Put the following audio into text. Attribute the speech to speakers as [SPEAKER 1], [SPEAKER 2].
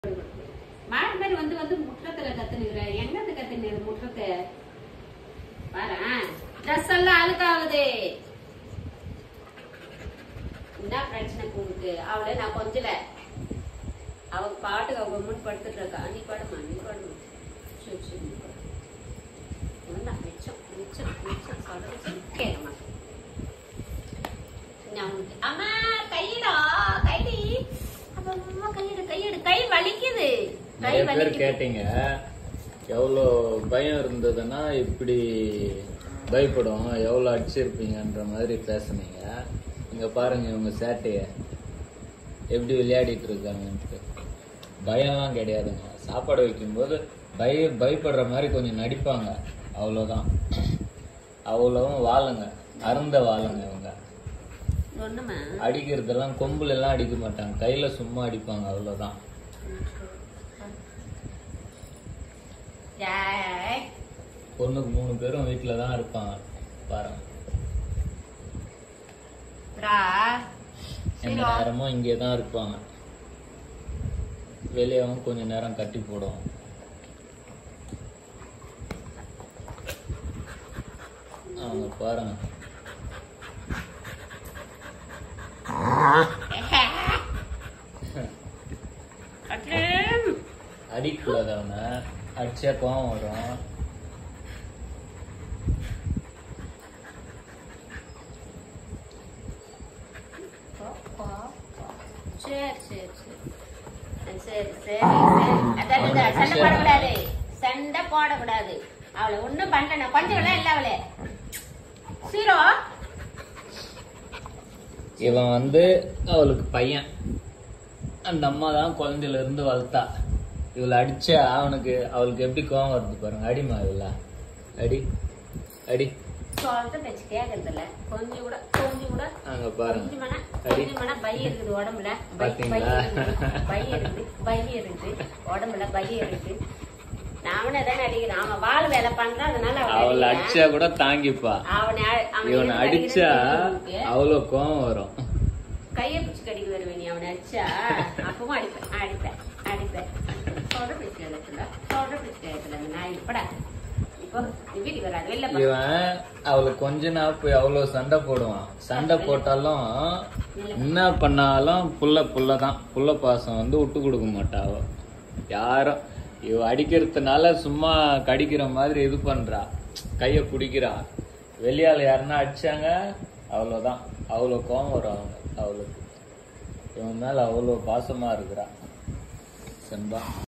[SPEAKER 1] மாடு மாதிரி வந்து வந்து முற்றத்துல கத்துனுக்குற எங்கத்து கத்துனு முற்றத்தை பாரேன் ட்ரெஸ் எல்லாம் அழுக்காகுது என்ன பிரச்சனை உங்களுக்கு அவளை நான் கொஞ்சல அவ பாட்டுக்கு அவங்க முன் படுத்துட்டு இருக்கா நீ படுமா நீ படுமா சரி சரி நீ படு. இவன்தான் மிச்சம் மிச்சம் மிச்சம் சொல்றது கேட்கமா அம்மா கையிடா கைடி அம்மா கையிடு கையிடு கை வலிக்குது கை
[SPEAKER 2] நிறைய பேர்
[SPEAKER 1] வலிக்குது
[SPEAKER 2] கேட்டீங்க எவ்வளோ பயம் இருந்ததுன்னா இப்படி பயப்படும் எவ்வளோ அடிச்சிருப்பீங்கன்ற மாதிரி பேசுனீங்க இங்க பாருங்க இவங்க சேட்டைய எப்படி விளையாடிட்டு இருக்காங்கன்ட்டு பயம்லாம் கிடையாதுங்க சாப்பாடு வைக்கும்போது பய பயப்படுற மாதிரி கொஞ்சம் நடிப்பாங்க அவ்வளோதான் அவ்வளவும் வாழுங்க அருந்த வாழுங்க இவங்க
[SPEAKER 1] ஒண்ணுமா
[SPEAKER 2] அடிக்கிறதெல்லாம் கொம்புல எல்லாம் அடிக்க மாட்டாங்க கையில சும்மா அடிப்பாங்க அவ்வளவுதான்
[SPEAKER 1] ஜாய்
[SPEAKER 2] பொண்ணுக்கு மூணு பேரும் வீட்டுல தான் இருப்பாங்க பாருங்க
[SPEAKER 1] ரா
[SPEAKER 2] எந்த நேரமும் இங்கே தான் இருப்பாங்க வெளியவும் கொஞ்ச நேரம் கட்டி போடுவோம் அவங்க பாருங்க
[SPEAKER 1] அட்ரேம்
[SPEAKER 2] அடிக்கூடாது அவனை அடிச்சா கோவம் வரும்
[SPEAKER 1] சரி சரி சரி சரி சரி சரி அதான் இந்த சண்டை போடக்கூடாது சண்டை போடக்கூடாது அவளை ஒண்ணும் பண்ணல கொஞ்சம் எல்லாம் இல்ல அவளே சீரோ
[SPEAKER 2] இவன் வந்து அவளுக்கு பையன் அந்த அம்மா தான் குழந்தையில இருந்து வளர்த்தா இவளை அடிச்சா அவனுக்கு அவளுக்கு எப்படி கோவம் வருது பாருங்க அடிமா இவள அடி அடி
[SPEAKER 1] சொல்ற பேச்சு கேக்குறது இல்ல கொஞ்சம் கூட கொஞ்சம் கூட
[SPEAKER 2] அங்க பாருங்க
[SPEAKER 1] கொஞ்சம் மன
[SPEAKER 2] அடி.
[SPEAKER 1] கொஞ்சம் மன பை இருக்குது உடம்புல பை பை
[SPEAKER 2] பாத்தீங்களா?
[SPEAKER 1] இருக்குது பை இருக்குது பை இருக்குது உடம்புல பை இருக்கு நாமனே தானே அடிக்கிறான் அவன் வாள் வேலை பண்றான் அதனால அவன்
[SPEAKER 2] அவளை
[SPEAKER 1] அடிக்கிறான்.
[SPEAKER 2] அடிச்சா கூட தாங்கிப்பா
[SPEAKER 1] அவனை அ- அவனை
[SPEAKER 2] இவனை
[SPEAKER 1] எதுக்கு
[SPEAKER 2] அடிச்சா
[SPEAKER 1] அடிக்கிறேன்னு தெரியுமா
[SPEAKER 2] அவ்வளவு கோவம் வரும்
[SPEAKER 1] உனக்கு? கையை பிடிச்சு கடிக்க வருவேன் நீ அவனை அடிச்சா அப்பவும் அடிப்பேன் அடிப்பேன் அடிப்பேன் சொல்ற பிடிச்சு கேட்கல சொல்ற பிடிச்சு கேட்கல நான் இப்படா இப்போ நீ வீட்டுக்கு வராது வெளில போ.
[SPEAKER 2] இவன் அவளுக்கு கொஞ்ச நாள் போய் அவ்வளவு சண்டை போடுவான் சண்டை போட்டாலும் என்ன பண்ணாலும் புள்ள புள்ள தான் புள்ள பாசம் வந்து விட்டு கொடுக்க மாட்டா அவ யாரும் இவ அடிக்கிறதுனால சும்மா கடிக்கிற மாதிரி இது பண்றா கைய பிடிக்கிறா வெளியால யாருன்னா அடிச்சாங்க அவ்வளவுதான் அவ்வளவு கோவம் வரும் அவங்க அவளுக்கு இவன் மேல அவ்வளவு பாசமா இருக்கிறா செம்பா